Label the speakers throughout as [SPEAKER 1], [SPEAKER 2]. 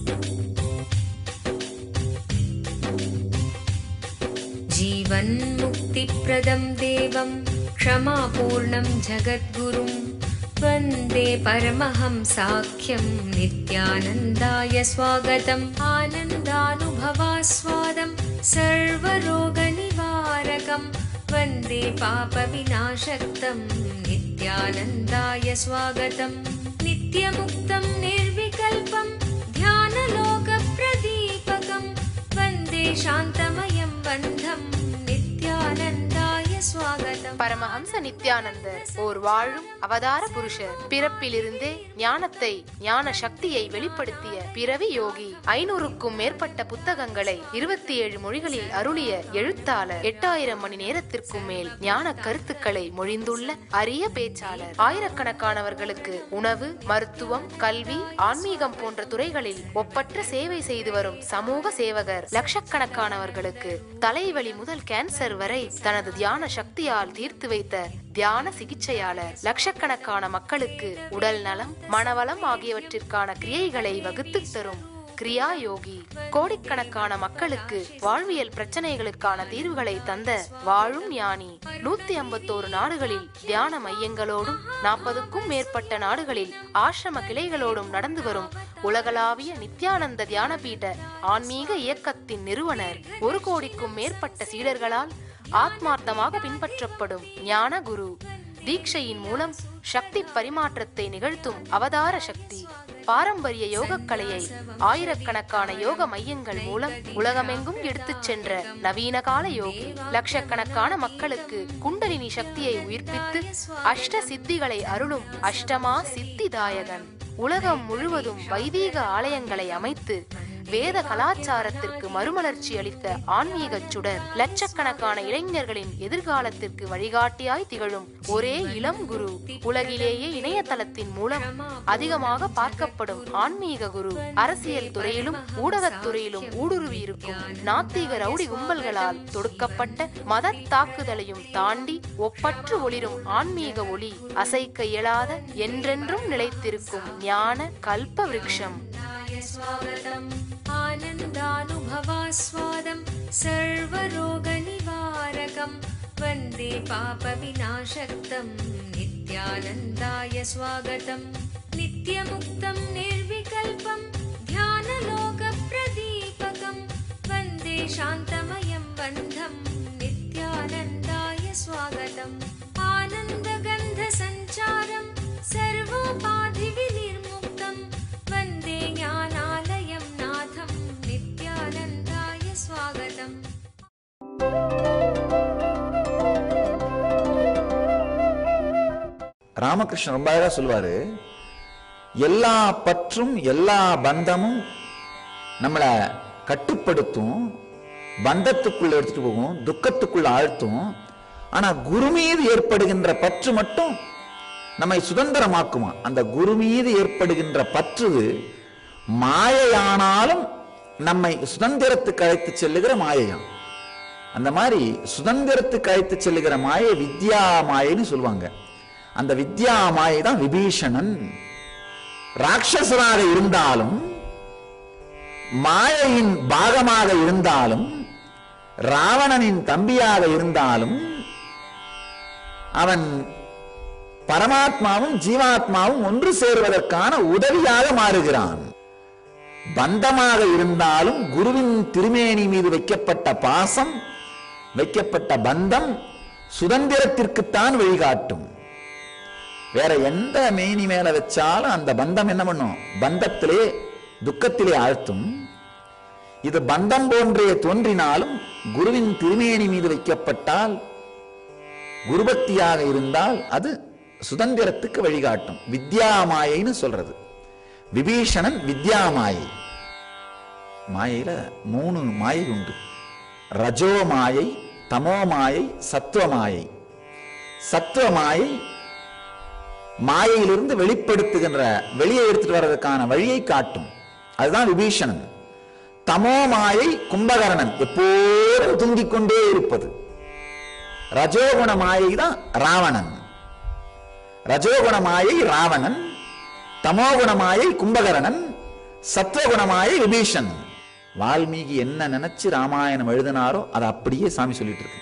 [SPEAKER 1] जीवन्मुक्तिप्रदं देवं क्षमापूर्णं जगद्गुरुं वन्दे परमहंसाख्यं नित्यानन्दाय स्वागतम् आनन्दानुभवास्वादं सर्वरोगनिवारकं वन्दे पापविनाशक्तं नित्यानन्दाय स्वागतम् नित्यमुक्तं निर्विकल्पं ध्यानलोकप्रदीपकं वन्दे शान्तमयं बन्धं नित्यानन्दाय स्वागतम्
[SPEAKER 2] பரமஹம்ச நித்யானந்தர் ஓர் வாழும் அவதார புருஷர் பிறப்பிலிருந்தே ஞானத்தை ஞான சக்தியை வெளிப்படுத்திய பிறவி யோகி ஐநூறுக்கும் மேற்பட்ட புத்தகங்களை இருபத்தி ஏழு மொழிகளில் அருளிய எழுத்தாளர் எட்டாயிரம் மணி நேரத்திற்கும் மேல் ஞான கருத்துக்களை மொழிந்துள்ள அரிய பேச்சாளர் ஆயிரக்கணக்கானவர்களுக்கு உணவு மருத்துவம் கல்வி ஆன்மீகம் போன்ற துறைகளில் ஒப்பற்ற சேவை செய்து வரும் சமூக சேவகர் லட்சக்கணக்கானவர்களுக்கு தலைவலி முதல் கேன்சர் வரை தனது தியான சக்தியால் தீர்த்து வைத்த தியான சிகிச்சையாளர் லட்சக்கணக்கான மக்களுக்கு உடல் நலம் மனவளம் ஆகியவற்றிற்கான கிரியைகளை வகுத்து தரும் கிரியா யோகி கோடிக்கணக்கான மக்களுக்கு வாழ்வியல் பிரச்சனைகளுக்கான தீர்வுகளை தந்த வாழும் ஞானி நூத்தி ஐம்பத்தோரு நாடுகளில் தியான மையங்களோடும் நாற்பதுக்கும் மேற்பட்ட நாடுகளில் ஆசிரம கிளைகளோடும் நடந்து வரும் உலகளாவிய நித்யானந்த தியானபீட ஆன்மீக இயக்கத்தின் நிறுவனர் ஒரு கோடிக்கும் மேற்பட்ட சீடர்களால் ஆத்மார்த்தமாக பின்பற்றப்படும் ஞான குரு தீட்சையின் மூலம் சக்தி பரிமாற்றத்தை நிகழ்த்தும் அவதார சக்தி பாரம்பரிய யோகக்கலையை ஆயிரக்கணக்கான யோக மையங்கள் மூலம் உலகமெங்கும் எடுத்துச் சென்ற நவீன கால யோகி லட்சக்கணக்கான மக்களுக்கு குண்டலினி சக்தியை உயிர்ப்பித்து அஷ்ட சித்திகளை அருளும் அஷ்டமா சித்திதாயகன் உலகம் முழுவதும் வைதீக ஆலயங்களை அமைத்து வேத கலாச்சாரத்திற்கு மறுமலர்ச்சி அளித்த ஆன்மீக சுடர் லட்சக்கணக்கான இளைஞர்களின் எதிர்காலத்திற்கு வழிகாட்டியாய் திகழும் ஒரே இளம் குரு உலகிலேயே இணையதளத்தின் மூலம் அதிகமாக பார்க்கப்படும் ஆன்மீக குரு அரசியல் துறையிலும் ஊடகத் துறையிலும் ஊடுருவி இருக்கும் நாத்திக ரவுடி கும்பல்களால் தொடுக்கப்பட்ட மத தாக்குதலையும் தாண்டி ஒப்பற்று ஒளிரும் ஆன்மீக ஒளி அசைக்க இயலாத என்றென்றும் நிலைத்திருக்கும் ஞான கல்ப விருட்சம்
[SPEAKER 1] स्वागतम् आनन्दानुभवास्वादं सर्वरोगनिवारकं वन्दे पापविनाशक्तं नित्यानन्दाय स्वागतम् नित्यमुक्तं निर्विकल्पं ध्यानलोकप्रदीपकं वन्दे शान्तमयं बन्धं नित्यानन्दाय स्वागतम् आनन्दगन्धसञ्चारं सर्वोपाधिविनिर्मुक्तं वन्दे ज्ञानालयं नाथं नित्यानन्दाय स्वागतम्
[SPEAKER 3] ராமகிருஷ்ணன் ரொம்ப அழகா சொல்லுவாரு எல்லா பற்றும் எல்லா பந்தமும் நம்மளை கட்டுப்படுத்தும் பந்தத்துக்குள்ள எடுத்துட்டு போகும் துக்கத்துக்குள்ள ஆழ்த்தும் ஆனா குரு மீது ஏற்படுகின்ற பற்று மட்டும் நம்மை சுதந்திரமாக்குமா அந்த குரு மீது ஏற்படுகின்ற பற்று மாயையானாலும் நம்மை சுதந்திரத்துக்கு அழைத்து செல்லுகிற மாயையாம் அந்த மாதிரி சுதந்திரத்துக்கு அழைத்து செல்லுகிற மாயை வித்யா மாயைன்னு சொல்லுவாங்க அந்த வித்யா மாயை தான் விபீஷணன் ராட்சசராக இருந்தாலும் மாயையின் பாகமாக இருந்தாலும் ராவணனின் தம்பியாக இருந்தாலும் அவன் பரமாத்மாவும் ஜீவாத்மாவும் ஒன்று சேருவதற்கான உதவியாக மாறுகிறான் பந்தமாக இருந்தாலும் குருவின் திருமேனி மீது வைக்கப்பட்ட பாசம் வைக்கப்பட்ட பந்தம் சுதந்திரத்திற்குத்தான் வழிகாட்டும் வேற எந்த மேனி மேல வச்சாலும் அந்த பந்தம் என்ன பண்ணும் பந்தத்திலே துக்கத்திலே ஆழ்த்தும் இது பந்தம் போன்றே தோன்றினாலும் குருவின் திருமேனி மீது வைக்கப்பட்டால் குருபக்தியாக இருந்தால் அது சுதந்திரத்துக்கு வழிகாட்டும் வித்யாமாயைன்னு சொல்றது விபீஷணன் வித்யாமாயை மாயையில மூணு மாயை உண்டு ரஜோ மாயை தமோ மாயை சத்துவ மாயை சத்துவ மாயை மாயையிலிருந்து வெளிப்படுத்துகின்ற வெளியே எடுத்துட்டு வர்றதுக்கான வழியை காட்டும் அதுதான் விபீஷணன் தமோ மாயை கும்பகர்ணன் எப்போதும் தூங்கிக் கொண்டே இருப்பது ரஜோகுண மாயை தான் ராவணன் ரஜோகுண மாயை ராவணன் தமோகுண மாயை கும்பகர்ணன் சத்வகுணமாய விபீஷன் வால்மீகி என்ன நினைச்சு ராமாயணம் எழுதினாரோ அதை அப்படியே சாமி சொல்லிட்டு இருக்கு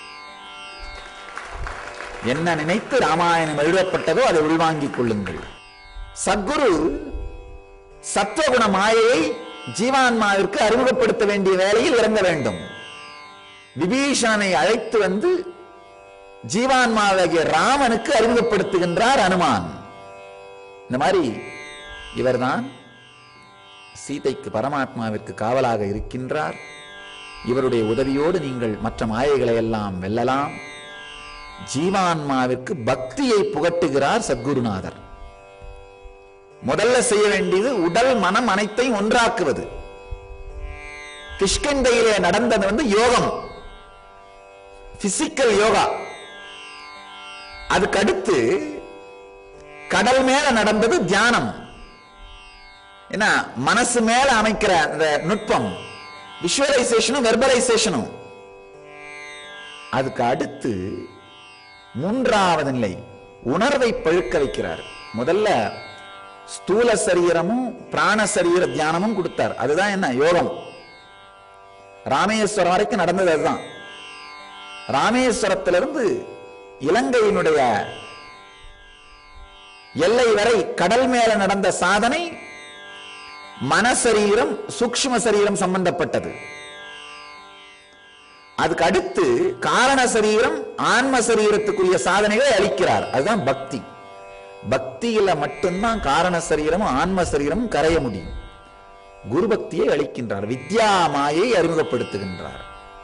[SPEAKER 3] என்ன நினைத்து ராமாயணம் எழுதப்பட்டதோ அதை உள்வாங்கிக் கொள்ளுங்கள் சத்குரு சத்வகுண மாயையை ஜீவான்மாவிற்கு அறிமுகப்படுத்த வேண்டிய வேலையில் இறங்க வேண்டும் விபீஷணனை அழைத்து வந்து ஜீவான்மாவாகிய ராமனுக்கு அறிமுகப்படுத்துகின்றார் அனுமான் இந்த மாதிரி இவர்தான் சீதைக்கு பரமாத்மாவிற்கு காவலாக இருக்கின்றார் இவருடைய உதவியோடு நீங்கள் மற்ற மாயைகளை எல்லாம் வெல்லலாம் ஜீவான்மாவிற்கு பக்தியை புகட்டுகிறார் சத்குருநாதர் முதல்ல செய்ய வேண்டியது உடல் மனம் அனைத்தையும் ஒன்றாக்குவது கிஷ்கிந்தையிலே நடந்தது வந்து யோகம் பிசிக்கல் யோகா அதுக்கு அடுத்து கடல் மேல நடந்தது தியானம் என்ன மனசு மேல அமைக்கிற அந்த நுட்பம் விஷுவலைசேஷனும் வெர்பலைசேஷனும் அதுக்கு அடுத்து மூன்றாவது நிலை உணர்வை பழுக்க வைக்கிறார் முதல்ல ஸ்தூல சரீரமும் பிராண சரீர தியானமும் கொடுத்தார் அதுதான் என்ன யோகம் ராமேஸ்வரம் வரைக்கும் நடந்தது அதுதான் ராமேஸ்வரத்திலிருந்து இலங்கையினுடைய எல்லை வரை கடல் மேல நடந்த சாதனை மனசரீரம் சூக்ஷ்ம சரீரம் சம்பந்தப்பட்டது அதுக்கு அடுத்து காரண சரீரம் ஆன்ம சரீரத்துக்குரிய சாதனைகளை அளிக்கிறார் அதுதான் பக்தி பக்தியில மட்டும்தான் காரண சரீரமும் ஆன்ம சரீரமும் கரைய முடியும் குரு பக்தியை அளிக்கின்றார் வித்யா மாயை அறிமுகப்படுத்துகின்றார்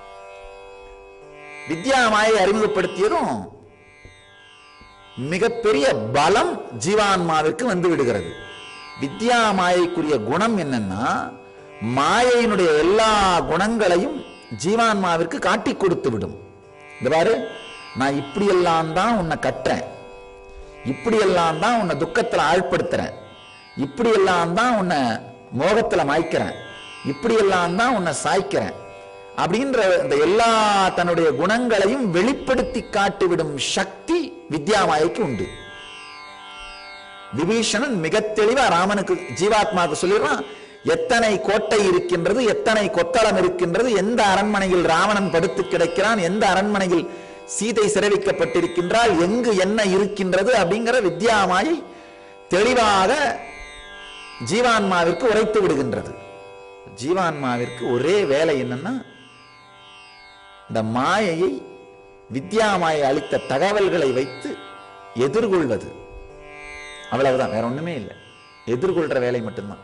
[SPEAKER 3] வித்யா மாயை அறிமுகப்படுத்தியதும் மிகப்பெரிய பலம் ஜீவான்மாவிற்கு வந்து விடுகிறது வித்யா மாயைக்குரிய குணம் என்னன்னா மாயையினுடைய எல்லா குணங்களையும் ஜீவான்மாவிற்கு காட்டி கொடுத்து விடும் இந்த பாரு நான் இப்படியெல்லாம் தான் உன்னை கட்டுறேன் இப்படியெல்லாம் தான் உன்னை துக்கத்துல ஆழ்படுத்துறேன் இப்படியெல்லாம் தான் உன்னை மோகத்துல மாய்க்கிறேன் இப்படியெல்லாம் தான் உன்னை சாய்க்கிறேன் அப்படின்ற இந்த எல்லா தன்னுடைய குணங்களையும் வெளிப்படுத்தி காட்டிவிடும் சக்தி வித்யாமாயைக்கு உண்டு விபீஷணன் மிக தெளிவா ராமனுக்கு ஜீவாத்மாவுக்கு சொல்லிடுறான் எத்தனை கோட்டை இருக்கின்றது எத்தனை கொத்தளம் இருக்கின்றது எந்த அரண்மனையில் ராவணன் படுத்து கிடக்கிறான் எந்த அரண்மனையில் சீதை சிறைவிக்கப்பட்டிருக்கின்றால் எங்கு என்ன இருக்கின்றது அப்படிங்கிற வித்யாமாயை தெளிவாக ஜீவான்மாவிற்கு உரைத்து விடுகின்றது ஜீவான்மாவிற்கு ஒரே வேலை என்னன்னா இந்த மாயையை வித்யாமாயை அளித்த தகவல்களை வைத்து எதிர்கொள்வது அவ்வளவுதான் வேற ஒண்ணுமே இல்லை எதிர்கொள்ற வேலை மட்டும்தான்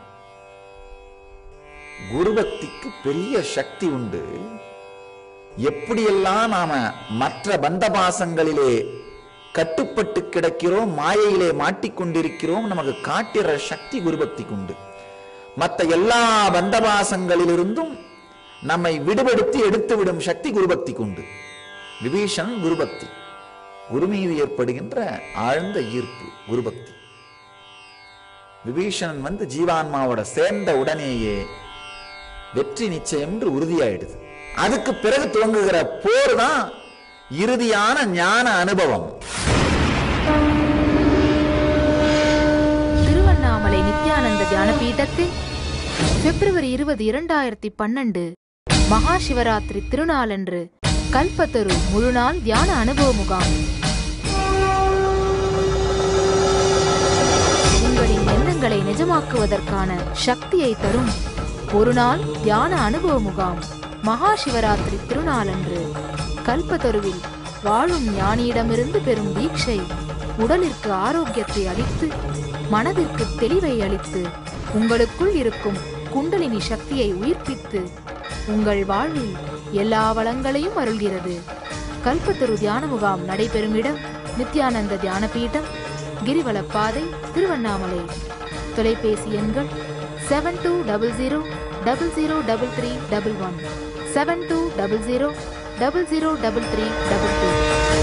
[SPEAKER 3] குரு பக்திக்கு பெரிய சக்தி உண்டு எப்படியெல்லாம் நாம மற்ற பந்தபாசங்களிலே கட்டுப்பட்டு கிடக்கிறோம் மாயையிலே மாட்டிக்கொண்டிருக்கிறோம் நமக்கு காட்டுற சக்தி குரு பக்திக்கு உண்டு மற்ற எல்லா பந்தபாசங்களிலிருந்தும் நம்மை விடுபடுத்தி எடுத்து விடும் சக்தி குருபக்திக்கு உண்டு விபீஷணன் குருபக்தி குரு மீது ஏற்படுகின்ற ஆழ்ந்த ஈர்ப்பு குருபக்தி விபீஷணன் வந்து ஜீவான்மாவோட சேர்ந்த உடனேயே வெற்றி நிச்சயம் என்று உறுதியாயிடுது அதுக்கு பிறகு துவங்குகிற போர் தான் இறுதியான ஞான அனுபவம்
[SPEAKER 2] திருவண்ணாமலை நித்யானந்த தியான பீடத்தில் பிப்ரவரி இருபது இரண்டாயிரத்தி பன்னெண்டு மகா சிவராத்திரி திருநாளன்று கல்பத்தரு முழுநாள் தியான அனுபவ முகாம் உங்களின் எண்ணங்களை நிஜமாக்குவதற்கான சக்தியை தரும் ஒரு நாள் தியான அனுபவ முகாம் மகா சிவராத்திரி திருநாளன்று கல்பத்தருவில் வாழும் ஞானியிடமிருந்து பெறும் தீட்சை உடலிற்கு ஆரோக்கியத்தை அளித்து மனதிற்கு தெளிவை அளித்து உங்களுக்குள் இருக்கும் குண்டலினி சக்தியை உயிர்ப்பித்து உங்கள் வாழ்வில் எல்லா வளங்களையும் அருள்கிறது கல்பத்தரு தியான முகாம் நடைபெறும் இடம் நித்யானந்த தியான பீடம் கிரிவலப்பாதை திருவண்ணாமலை தொலைபேசி எண்கள் seven two double zero double zero double three double one seven two double zero double zero double three double two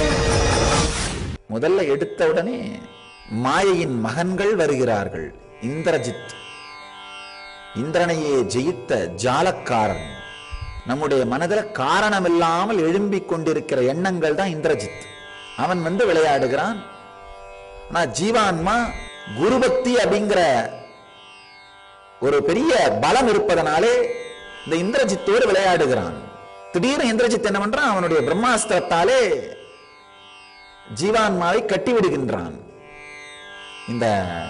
[SPEAKER 3] முதல்ல எடுத்த உடனே மாயையின் மகன்கள் வருகிறார்கள் இந்திரஜித் இந்திரனையே ஜெயித்த ஜாலக்காரன் நம்முடைய மனதில் காரணமில்லாமல் எழும்பிக் கொண்டிருக்கிற எண்ணங்கள் தான் இந்திரஜித் அவன் வந்து விளையாடுகிறான் ஆனா ஜீவான்மா குருபக்தி அப்படிங்கிற ஒரு பெரிய பலம் இருப்பதனாலே இந்த இந்திரஜித்தோடு விளையாடுகிறான் திடீர்னு இந்திரஜித் என்ன பண்றான் அவனுடைய பிரம்மாஸ்திரத்தாலே ஜீவான்மாவை கட்டி விடுகின்றான் இந்த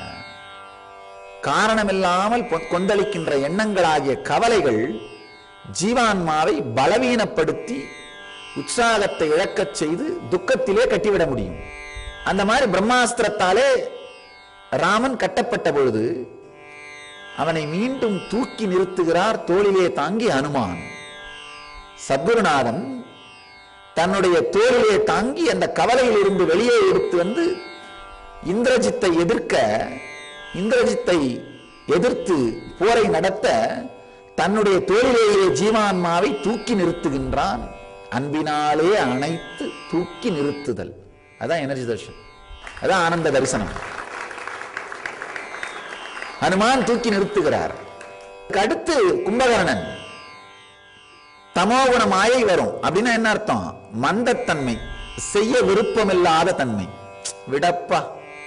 [SPEAKER 3] காரணமில்லாமல் பொ- கொந்தளிக்கின்ற எண்ணங்களாகிய கவலைகள் ஜீவான்மாவை பலவீனப்படுத்தி உற்சாகத்தை இழக்கச் செய்து துக்கத்திலே கட்டிவிட முடியும் அந்த மாதிரி பிரம்மாஸ்திரத்தாலே ராமன் கட்டப்பட்ட பொழுது அவனை மீண்டும் தூக்கி நிறுத்துகிறார் தோளிலே தாங்கி அனுமான் சத்குருநாதன் தன்னுடைய தோளிலே தாங்கி அந்த கவலையில் இருந்து வெளியே எடுத்து வந்து இந்திரஜித்தை எதிர்க்க இந்திரஜித்தை எதிர்த்து போரை நடத்த தன்னுடைய தோளிலேயே ஜீவான்மாவை தூக்கி நிறுத்துகின்றான் அன்பினாலே அணைத்து தூக்கி நிறுத்துதல் அதான் எனர்ஜி தர்ஷன் அதான் ஆனந்த தரிசனம் ஹனுமான் தூக்கி நிறுத்துகிறார் அதுக்கு அடுத்து கும்பகர்ணன் தமோகுண மாயை வரும் அப்படின்னா என்ன அர்த்தம் மந்தத்தன்மை செய்ய விருப்பமில்லாத தன்மை விடப்பா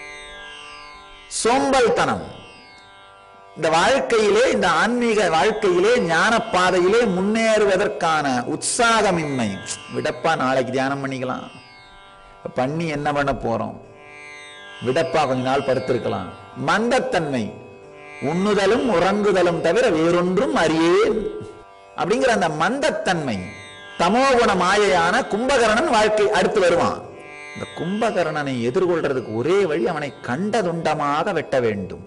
[SPEAKER 3] சோம்பல்தனம் இந்த வாழ்க்கையிலே இந்த ஆன்மீக வாழ்க்கையிலே ஞான பாதையிலே முன்னேறுவதற்கான உற்சாகமின்மை விடப்பா நாளைக்கு தியானம் பண்ணிக்கலாம் பண்ணி என்ன பண்ண போறோம் விடப்பா கொஞ்ச நாள் படுத்திருக்கலாம் மந்தத்தன்மை உண்ணுதலும் உறங்குதலும் தவிர வேறொன்றும் அறியேன் அப்படிங்கிற அந்த மந்தத்தன்மை தமோகுண மாயையான கும்பகர்ணன் வாழ்க்கை அடுத்து வருவான் இந்த கும்பகர்ணனை எதிர்கொள்றதுக்கு ஒரே வழி அவனை கண்டதுண்டமாக வெட்ட வேண்டும்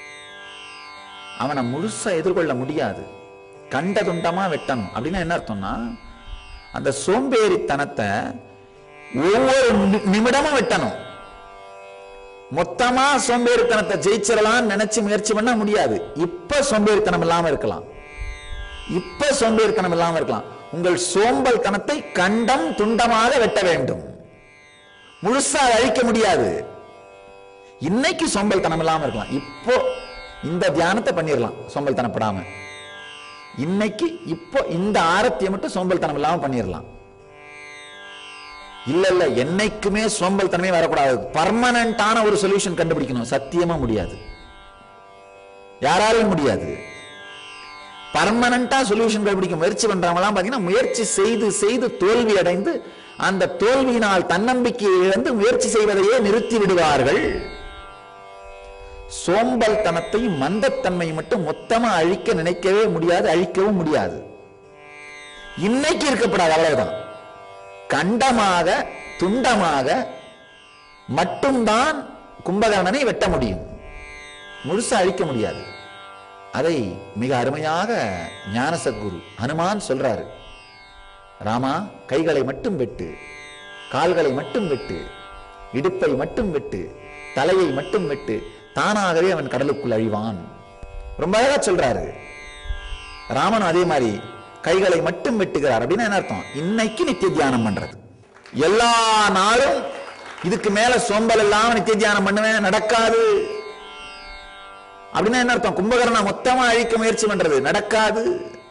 [SPEAKER 3] அவனை முழுசா எதிர்கொள்ள முடியாது கண்டதுண்டமா வெட்டணும் அப்படின்னா என்ன அர்த்தம்னா அந்த சோம்பேறித்தனத்தை ஒவ்வொரு நி- நிமிடமும் வெட்டணும் மொத்தமா சோம்பேறித்தனத்தை ஜெயிச்சிடலாம்னு நினைச்சு முயற்சி பண்ண முடியாது இப்ப சோம்பேறித்தனம் இல்லாம இருக்கலாம் இப்ப சோம்பேறித்தனம் இல்லாம இருக்கலாம் உங்கள் சோம்பல் தனத்தை கண்டம் துண்டமாக வெட்ட வேண்டும் முழுசா அதை அழிக்க முடியாது இன்னைக்கு சோம்பல் தனம் இல்லாம இருக்கலாம் இப்போ இந்த தியானத்தை பண்ணிடலாம் சோம்பல் தனப்படாம இன்னைக்கு இப்போ இந்த ஆரத்தியை மட்டும் சோம்பல் தனம் இல்லாம பண்ணிடலாம் இல்ல இல்ல என்னைக்குமே சோம்பல் தனமே வரக்கூடாது பர்மனண்டான ஒரு சொல்யூஷன் கண்டுபிடிக்கணும் சத்தியமா முடியாது யாராலும் முடியாது பர்மனண்டா சொல்யூஷன் கண்டுபிடிக்க முயற்சி பண்றவங்களாம் பாத்தீங்கன்னா முயற்சி செய்து செய்து தோல்வி அடைந்து அந்த தோல்வியினால் தன்னம்பிக்கையை இழந்து முயற்சி செய்வதையே நிறுத்தி விடுவார்கள் சோம்பல் தனத்தையும் மந்தத்தன்மையும் மட்டும் மொத்தமா அழிக்க நினைக்கவே முடியாது அழிக்கவும் முடியாது இன்னைக்கு இருக்கப்படாது அவ்வளவுதான் கண்டமாக துண்டமாக மட்டும்தான் கும்பகர்ணனை வெட்ட முடியும் முழுசா அழிக்க முடியாது அதை மிக அருமையாக ஞான சத்குரு ஹனுமான் சொல்றாரு ராமா கைகளை மட்டும் வெட்டு கால்களை மட்டும் வெட்டு இடுப்பை மட்டும் வெட்டு தலையை மட்டும் வெட்டு தானாகவே அவன் கடலுக்குள் அழிவான் ரொம்ப அழகா சொல்றாரு ராமன் அதே மாதிரி கைகளை மட்டும் வெட்டுகிறார் அப்படின்னா என்ன அர்த்தம் இன்னைக்கு நித்திய தியானம் பண்றது எல்லா நாளும் இதுக்கு மேல சோம்பல் இல்லாம நித்திய தியானம் பண்ணுவேன் நடக்காது அப்படின்னா என்ன அர்த்தம் கும்பகரண மொத்தமா அழிக்க முயற்சி பண்றது நடக்காது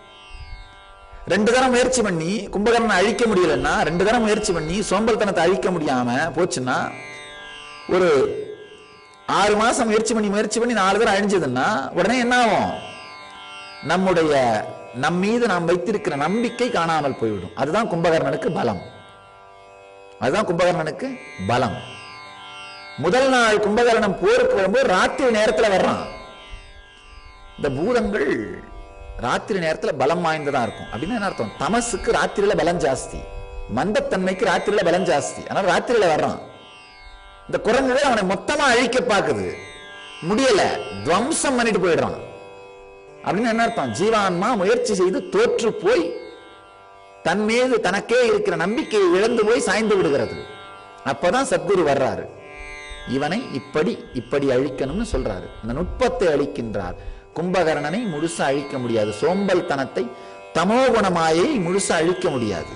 [SPEAKER 3] ரெண்டு தரம் முயற்சி பண்ணி கும்பகரணை அழிக்க முடியலன்னா ரெண்டு தரம் முயற்சி பண்ணி சோம்பல்தனத்தை அழிக்க முடியாம போச்சுன்னா ஒரு ஆறு மாசம் முயற்சி பண்ணி முயற்சி பண்ணி நாலு தரம் அழிஞ்சதுன்னா உடனே என்ன ஆகும் நம்முடைய நம் மீது நாம் வைத்திருக்கிற நம்பிக்கை காணாமல் போய்விடும் அதுதான் கும்பகர்ணனுக்கு பலம் அதுதான் கும்பகர்ணனுக்கு பலம் முதல் நாள் கும்பகர்ணன் போருக்கு வரும்போது ராத்திரி நேரத்துல வர்றான் இந்த பூதங்கள் ராத்திரி நேரத்துல பலம் வாய்ந்ததா இருக்கும் அப்படின்னு என்ன அர்த்தம் தமசுக்கு ராத்திரியில பலம் ஜாஸ்தி மந்தத்தன்மைக்கு ராத்திரியில பலம் ஜாஸ்தி அதனால ராத்திரியில வர்றான் இந்த குரங்குகள் அவனை மொத்தமா அழிக்க பாக்குது முடியல துவம்சம் பண்ணிட்டு போயிடுறான் அப்படின்னு என்ன அர்த்தம் ஜீவான்மா முயற்சி செய்து தோற்று போய் தன் மீது தனக்கே இருக்கிற நம்பிக்கையை இழந்து போய் சாய்ந்து விடுகிறது அப்பதான் சத்குரு வர்றாரு இவனை இப்படி இப்படி அழிக்கணும்னு சொல்றாரு இந்த நுட்பத்தை அழிக்கின்றார் கும்பகர்ணனை முழுசா அழிக்க முடியாது சோம்பல் தனத்தை தமோகுணமாயை முழுசா அழிக்க முடியாது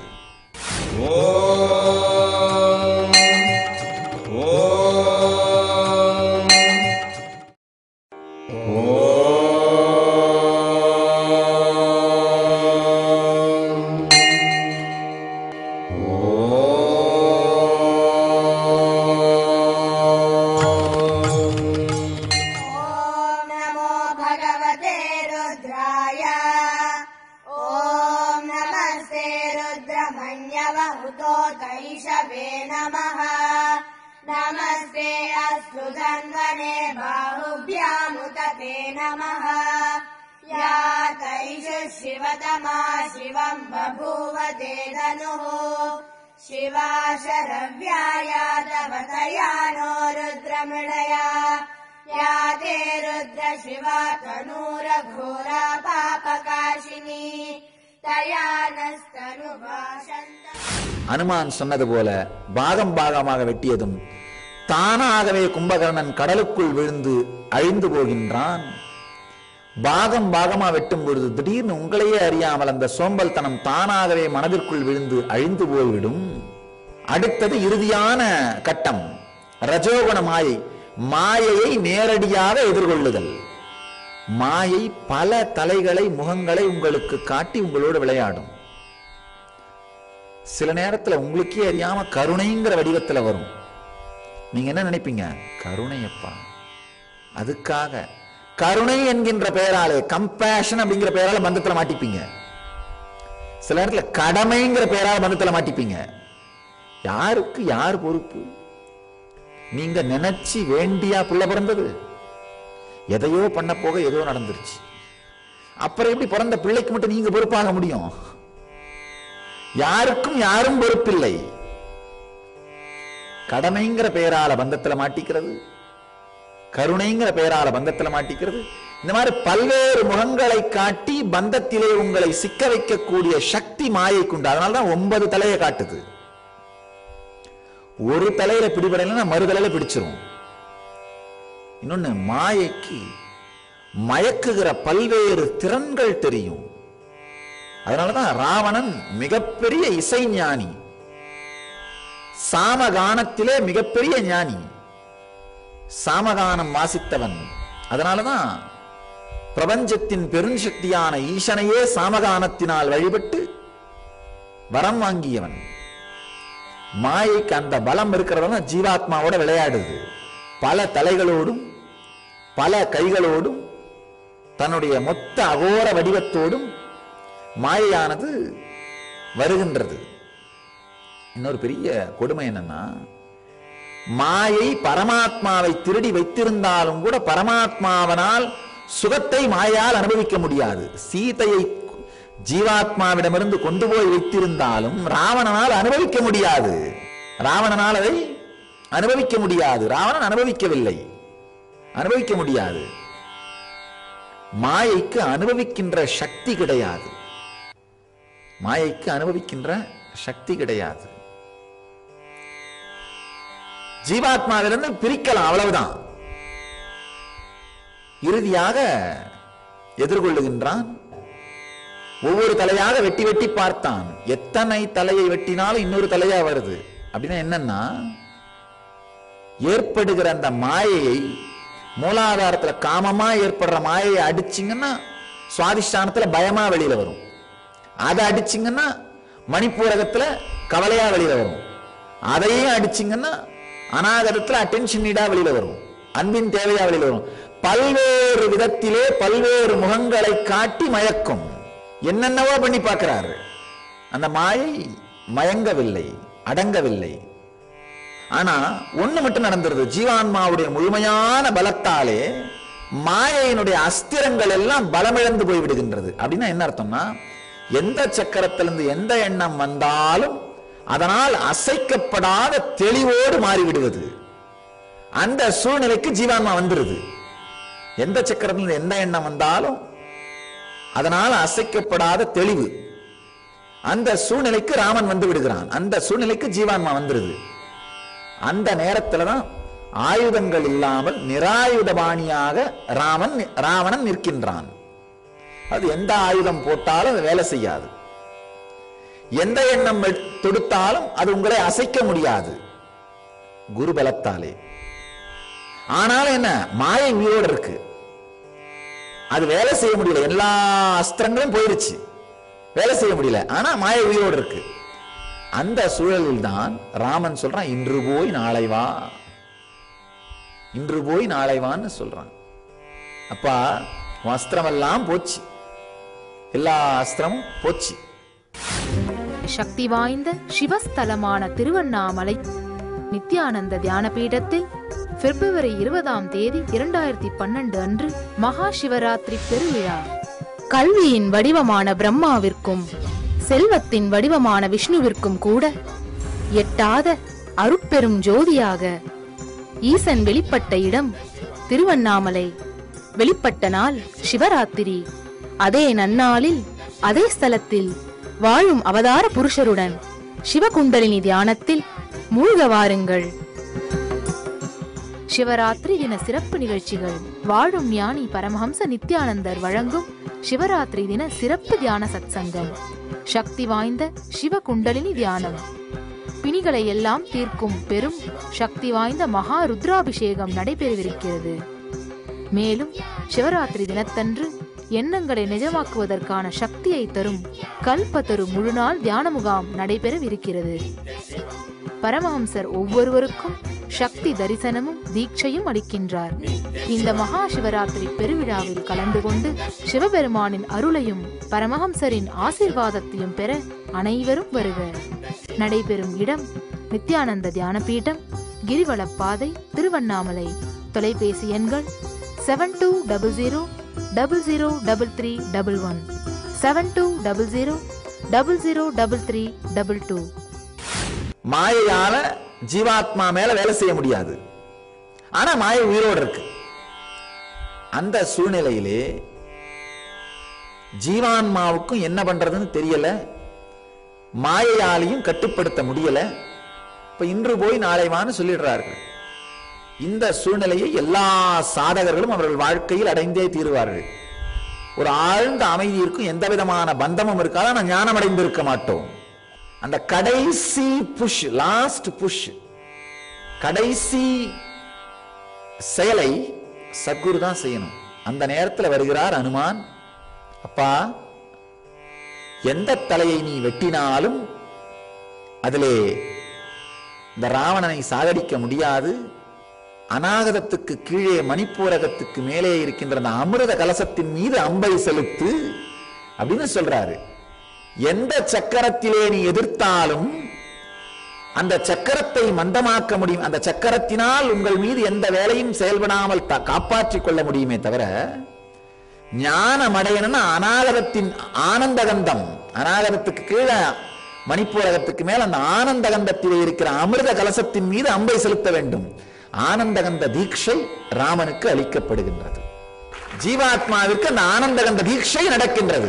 [SPEAKER 4] ॐ नमो भगवते बाहुभ्यामुत ते नमः या तैष शिवतमा शिवम् बभूव ते धनुः शिवा शरव्याया तव तया नो रुद्रमृणया या ते रुद्र शिवा तनूरघोरा पापकाशिनी तया नस्तनुभाषन्त
[SPEAKER 3] அனுமான் சொன்னது போல பாகம் பாகமாக வெட்டியதும் தானாகவே கும்பகர்ணன் கடலுக்குள் விழுந்து அழிந்து போகின்றான் பாகம் பாகமா வெட்டும் பொழுது திடீர்னு உங்களையே அறியாமல் அந்த சோம்பல்தனம் தானாகவே மனதிற்குள் விழுந்து அழிந்து போய்விடும் அடுத்தது இறுதியான கட்டம் ரஜோகுண மாயை மாயையை நேரடியாக எதிர்கொள்ளுதல் மாயை பல தலைகளை முகங்களை உங்களுக்கு காட்டி உங்களோடு விளையாடும் சில நேரத்துல உங்களுக்கே அறியாம கருணைங்கிற வடிவத்துல வரும் நீங்க என்ன நினைப்பீங்க கருணையப்பா அதுக்காக கருணை என்கின்ற பெயராலே கம்பேஷன் அப்படிங்கிற பெயரால பந்தத்துல மாட்டிப்பீங்க சில நேரத்துல கடமைங்கிற பெயரால பந்தத்துல மாட்டிப்பீங்க யாருக்கு யார் பொறுப்பு நீங்க நினைச்சு வேண்டியா புள்ள பிறந்தது எதையோ பண்ண போக ஏதோ நடந்துருச்சு அப்புறம் எப்படி பிறந்த பிள்ளைக்கு மட்டும் நீங்க பொறுப்பாக முடியும் யாருக்கும் யாரும் பொறுப்பில்லை கடமைங்கிற பெயரால பந்தத்துல மாட்டிக்கிறது கருணைங்கிற பெயரால பந்தத்துல மாட்டிக்கிறது இந்த மாதிரி பல்வேறு முகங்களை காட்டி பந்தத்திலே உங்களை சிக்க வைக்கக்கூடிய சக்தி மாயைக்குண்டு அதனாலதான் ஒன்பது தலையை காட்டுது ஒரு தலையில பிடிபடலைன்னா மறு தலையில பிடிச்சிரும் இன்னொன்னு மாயைக்கு மயக்குகிற பல்வேறு திறன்கள் தெரியும் அதனாலதான் ராவணன் மிகப்பெரிய இசைஞானி சாமகானத்திலே மிகப்பெரிய ஞானி சாமகானம் வாசித்தவன் அதனாலதான் பிரபஞ்சத்தின் பெருஞ்சக்தியான ஈசனையே சாமகானத்தினால் வழிபட்டு வரம் வாங்கியவன் மாயைக்கு அந்த பலம் இருக்கிறதால ஜீவாத்மாவோட விளையாடுது பல தலைகளோடும் பல கைகளோடும் தன்னுடைய மொத்த அகோர வடிவத்தோடும் மாயையானது வருகின்றது இன்னொரு பெரிய கொடுமை என்னன்னா மாயை பரமாத்மாவை திருடி வைத்திருந்தாலும் கூட பரமாத்மாவனால் சுகத்தை மாயால் அனுபவிக்க முடியாது சீதையை ஜீவாத்மாவிடமிருந்து கொண்டு போய் வைத்திருந்தாலும் ராவணனால் அனுபவிக்க முடியாது ராவணனால் அதை அனுபவிக்க முடியாது ராவணன் அனுபவிக்கவில்லை அனுபவிக்க முடியாது மாயைக்கு அனுபவிக்கின்ற சக்தி கிடையாது மாயைக்கு அனுபவிக்கின்ற சக்தி கிடையாது ஜீவாத்மாவிலிருந்து பிரிக்கலாம் அவ்வளவுதான் இறுதியாக எதிர்கொள்ளுகின்றான் ஒவ்வொரு தலையாக வெட்டி வெட்டி பார்த்தான் எத்தனை தலையை வெட்டினாலும் இன்னொரு தலையா வருது அப்படின்னா என்னன்னா ஏற்படுகிற அந்த மாயையை மூலாதாரத்துல காமமா ஏற்படுற மாயையை அடிச்சிங்கன்னா சுவாதிஷ்டானத்துல பயமா வெளியில வரும் அதை அடிச்சிங்கன்னா மணிப்பூரகத்துல கவலையா வெளியில வரும் அதையும் அடிச்சிங்கன்னா அநாகரத்துல அட்டென்ஷன் நீடா வெளியில வரும் அன்பின் தேவையா வெளியில வரும் பல்வேறு விதத்திலே பல்வேறு முகங்களை காட்டி மயக்கும் என்னென்னவோ பண்ணி பார்க்கிறாரு அந்த மாயை மயங்கவில்லை அடங்கவில்லை ஆனா ஒண்ணு மட்டும் நடந்துருது ஜீவான்மாவுடைய முழுமையான பலத்தாலே மாயையினுடைய அஸ்திரங்கள் எல்லாம் பலமிழந்து போய் விடுகின்றது அப்படின்னா என்ன அர்த்தம்னா எந்த சக்கரத்திலிருந்து எந்த எண்ணம் வந்தாலும் அதனால் அசைக்கப்படாத தெளிவோடு மாறிவிடுவது அந்த சூழ்நிலைக்கு ஜீவான்மா வந்துருது எந்த சக்கரத்திலிருந்து எந்த எண்ணம் வந்தாலும் அதனால் அசைக்கப்படாத தெளிவு அந்த சூழ்நிலைக்கு ராமன் வந்து விடுகிறான் அந்த சூழ்நிலைக்கு ஜீவான்மா வந்துருது அந்த நேரத்துல தான் ஆயுதங்கள் இல்லாமல் நிராயுதபாணியாக ராமன் ராவணன் நிற்கின்றான் அது எந்த ஆயுதம் போட்டாலும் அது வேலை செய்யாது எந்த எண்ணம் எட்- தொடுத்தாலும் அது உங்களை அசைக்க முடியாது குரு பலத்தாலே ஆனாலும் என்ன மாயை உயிரோடு இருக்கு அது வேலை செய்ய முடியல எல்லா அஸ்திரங்களும் போயிருச்சு வேலை செய்ய முடியல ஆனா மாயை உயிரோடு இருக்கு அந்த சூழலில் தான் ராமன் சொல்றான் இன்று போய் நாளை வா இன்று போய் நாளை வான்னு சொல்றான் அப்பா உன் அஸ்திரமெல்லாம் போச்சு எல்லா அஸ்திரமும் போச்சு
[SPEAKER 2] சக்தி வாய்ந்த சிவஸ்தலமான திருவண்ணாமலை நித்யானந்த தியான பீடத்தில் பிப்ரவரி இருபதாம் தேதி இரண்டாயிரத்தி பன்னெண்டு அன்று மகா சிவராத்திரி பெருவிழா கல்வியின் வடிவமான பிரம்மாவிற்கும் செல்வத்தின் வடிவமான விஷ்ணுவிற்கும் கூட எட்டாத அருட்பெரும் ஜோதியாக ஈசன் வெளிப்பட்ட இடம் திருவண்ணாமலை வெளிப்பட்ட நாள் சிவராத்திரி அதே நன்னாளில் அதே ஸ்தலத்தில் வாழும் அவதார புருஷருடன் சிவகுண்டலினி தியானத்தில் மூழ்க வாருங்கள் சிவராத்திரி தின சிறப்பு நிகழ்ச்சிகள் வாழும் ஞானி பரமஹம்ச நித்யானந்தர் வழங்கும் சிவராத்திரி தின சிறப்பு தியான சத்சங்கம் சக்தி வாய்ந்த சிவகுண்டலினி தியானம் பிணிகளை எல்லாம் தீர்க்கும் பெரும் சக்தி வாய்ந்த மகா ருத்ராபிஷேகம் நடைபெறவிருக்கிறது மேலும் சிவராத்திரி தினத்தன்று எண்ணங்களை நிஜமாக்குவதற்கான சக்தியை தரும் கல்பத்தரு முழுநாள் தியான முகாம் நடைபெறவிருக்கிறது பரமஹம்சர் ஒவ்வொருவருக்கும் சக்தி தரிசனமும் தீட்சையும் அளிக்கின்றார் இந்த மகா சிவராத்திரி பெருவிழாவில் கலந்து கொண்டு சிவபெருமானின் அருளையும் பரமஹம்சரின் ஆசீர்வாதத்தையும் பெற அனைவரும் வருக நடைபெறும் இடம் நித்யானந்த தியானபீடம் கிரிவலப்பாதை திருவண்ணாமலை தொலைபேசி எண்கள் seven two double zero double zero double three double one seven two double zero double zero double three double two
[SPEAKER 3] மாயையால ஜீவாத்மா மேல வேலை செய்ய முடியாது ஆனா மாயை உயிரோடு இருக்கு அந்த சூழ்நிலையிலே ஜீவான்மாவுக்கும் என்ன பண்றதுன்னு தெரியல மாயையாலையும் கட்டுப்படுத்த முடியல இப்ப இன்று போய் நாளை வான்னு சொல்லிடுறார்கள் இந்த சூழ்நிலையை எல்லா சாதகர்களும் அவர்கள் வாழ்க்கையில் அடைந்தே தீருவார்கள் ஒரு ஆழ்ந்த அமைதி இருக்கும் எந்த விதமான பந்தமும் இருக்காது ஆனால் ஞானம் அடைந்திருக்க மாட்டோம் அந்த கடைசி புஷ் லாஸ்ட் புஷ் கடைசி செயலை சத்குரு தான் செய்யணும் அந்த நேரத்தில் வருகிறார் அனுமான் அப்பா எந்த தலையை நீ வெட்டினாலும் அதிலே இந்த ராவணனை சாகடிக்க முடியாது அநாகதத்துக்கு கீழே மணிப்பூரகத்துக்கு மேலே இருக்கின்ற அந்த அமிர்த கலசத்தின் மீது அம்பை செலுத்து அப்படின்னு சொல்றாரு எந்த சக்கரத்திலே நீ எதிர்த்தாலும் அந்த சக்கரத்தை மந்தமாக்க முடியும் அந்த சக்கரத்தினால் உங்கள் மீது எந்த வேலையும் செயல்படாமல் த- காப்பாற்றிக் கொள்ள முடியுமே தவிர ஞானம் அடையணும்னா அநாகரத்தின் ஆனந்தகந்தம் அநாகரத்துக்கு கீழே மணிப்பூரகத்துக்கு மேல் அந்த ஆனந்தகந்தத்திலே இருக்கிற அமிர்த கலசத்தின் மீது அம்பை செலுத்த வேண்டும் ஆனந்தகந்த தீட்சை ராமனுக்கு அளிக்கப்படுகின்றது ஜீவாத்மாவிற்கு அந்த ஆனந்தகந்த தீட்சை நடக்கின்றது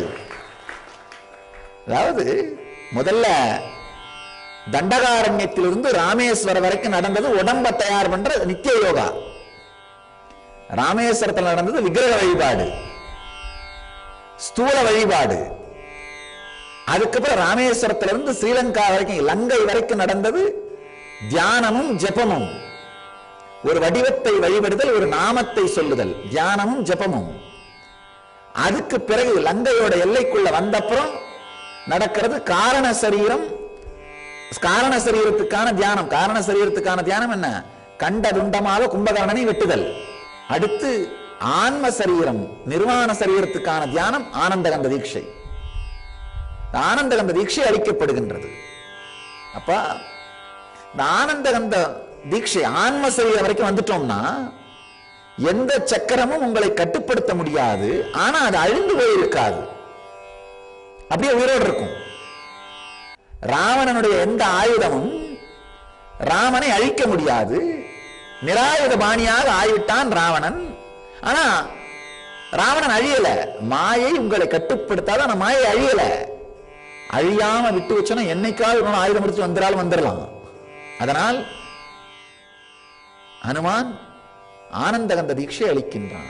[SPEAKER 3] அதாவது முதல்ல தண்டகாரண்யத்திலிருந்து ராமேஸ்வரம் வரைக்கும் நடந்தது உடம்ப தயார் பண்ற நித்திய யோகா ராமேஸ்வரத்தில் நடந்தது விக்கிரக வழிபாடு ஸ்தூல வழிபாடு அதுக்கப்புறம் ராமேஸ்வரத்துல இருந்து ஸ்ரீலங்கா வரைக்கும் லங்கை வரைக்கும் நடந்தது தியானமும் ஜெபமும் ஒரு வடிவத்தை வழிபடுதல் ஒரு நாமத்தை சொல்லுதல் தியானமும் ஜெபமும் அதுக்கு பிறகு லங்கையோட எல்லைக்குள்ள வந்தப்புறம் நடக்கிறது காரண சரீரம் காரண சரீரத்துக்கான தியானம் காரண சரீரத்துக்கான தியானம் என்ன கண்ட துண்டமாக கும்பகர்ணனை வெட்டுதல் அடுத்து ஆன்ம சரீரம் நிர்வாண சரீரத்துக்கான தியானம் ஆனந்தகந்த தீட்சை இந்த ஆனந்தகந்த தீட்சை அளிக்கப்படுகின்றது அப்பா இந்த ஆனந்தகந்த தீட்சை ஆன்ம சரீரம் வரைக்கும் வந்துட்டோம்னா எந்த சக்கரமும் உங்களை கட்டுப்படுத்த முடியாது ஆனா அது அழிந்து போயிருக்காது அப்படியே உயிரோடு இருக்கும் ராவணனுடைய எந்த ஆயுதமும் ராமனை அழிக்க முடியாது நிராயுத பாணியாக ஆயிட்டான் ராவணன் ஆனா ராவணன் அழியல மாயை உங்களை கட்டுப்படுத்தாத ஆனா மாயை அழியல அழியாம விட்டு வச்சோன்னா என்னைக்காவது ஒரு நாள் ஆயுதம் எடுத்து வந்துடாலும் வந்துடலாம் அதனால் ஹனுமான் ஆனந்தகந்த தீட்சை அளிக்கின்றான்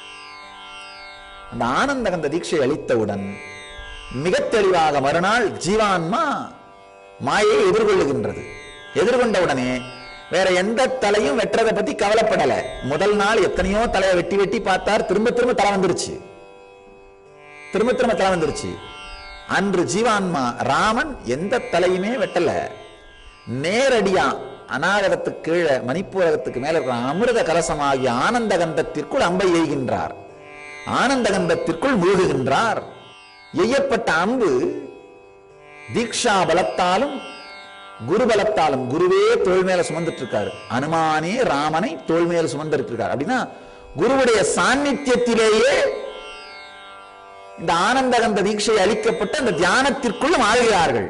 [SPEAKER 3] அந்த ஆனந்தகந்த தீட்சை அளித்தவுடன் மிக தெளிவாக மறுநாள் ஜீவான்மா மாயை எதிர்கொள்ளுகின்றது எதிர்கொண்ட உடனே வேற எந்த தலையும் வெட்டுறதை பத்தி கவலைப்படல முதல் நாள் எத்தனையோ தலையை வெட்டி வெட்டி பார்த்தார் திரும்ப திரும்ப தலை வந்துருச்சு திரும்ப திரும்ப தலை வந்துருச்சு அன்று ஜீவான்மா ராமன் எந்த தலையுமே வெட்டல நேரடியா அநாகரத்துக்கு கீழே மணிப்பூரகத்துக்கு மேல இருக்கிற அமிர்த கலசமாகிய ஆனந்த கந்தத்திற்குள் அம்பை எய்கின்றார் ஆனந்த கந்தத்திற்குள் மூழ்குகின்றார் எய்யப்பட்ட அம்பு தீக்ஷா பலத்தாலும் குரு பலத்தாலும் குருவே தோள் மேல சுமந்துட்டு இருக்காரு அனுமானே ராமனை தோள் மேல சுமந்துட்டு இருக்காரு அப்படின்னா குருவுடைய சாநித்தியத்திலேயே இந்த ஆனந்தகந்த தீட்சை அளிக்கப்பட்டு அந்த தியானத்திற்குள் வாழ்கிறார்கள்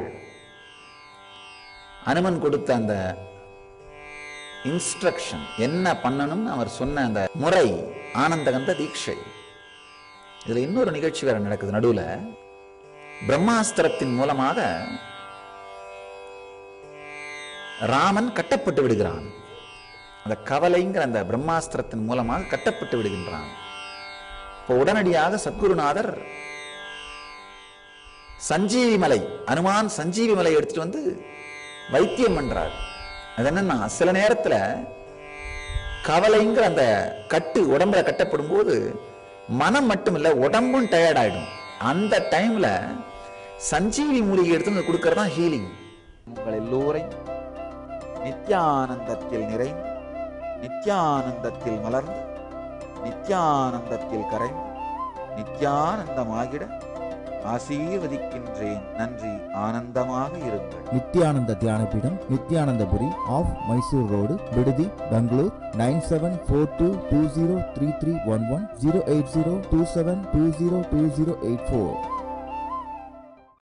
[SPEAKER 3] அனுமன் கொடுத்த அந்த இன்ஸ்ட்ரக்ஷன் என்ன பண்ணணும்னு அவர் சொன்ன அந்த முறை ஆனந்தகந்த தீட்சை இதுல இன்னொரு நிகழ்ச்சி வேற நடக்குது நடுவுல பிரம்மாஸ்திரத்தின் மூலமாக ராமன் கட்டப்பட்டு விடுகிறான் அந்த கவலைங்கிற அந்த பிரம்மாஸ்திரத்தின் மூலமாக கட்டப்பட்டு விடுகின்றான் இப்போ உடனடியாக சத்குருநாதர் சஞ்சீவி மலை அனுமான் சஞ்சீவி மலை எடுத்துட்டு வந்து வைத்தியம் பண்றார் அது என்னன்னா சில நேரத்துல கவலைங்கிற அந்த கட்டு உடம்புல கட்டப்படும் போது மனம் மட்டும் இல்ல உடம்பும் டயர்ட் ஆயிடும் அந்த டைம்ல சஞ்சீவி மூலிகை எடுத்து வந்து கொடுக்கறது தான் ஹீலிங் உங்கள் எல்லோரையும் நித்யானந்தத்தில் நிறைந்து நித்யானந்தத்தில் மலர்ந்து நித்யானந்தத்தில் கரைந்து நித்யானந்தமாகிட ஆசீர்வதிக்கின்றேன் நன்றி ஆனந்தமாக இருங்கள்
[SPEAKER 5] நித்யானந்த தியானபீடம் நித்யானந்தபுரி ஆஃப் மைசூர் ரோடு விடுதி Bangalore nine seven four two two zero three three one one zero eight zero two seven two zero two zero eight four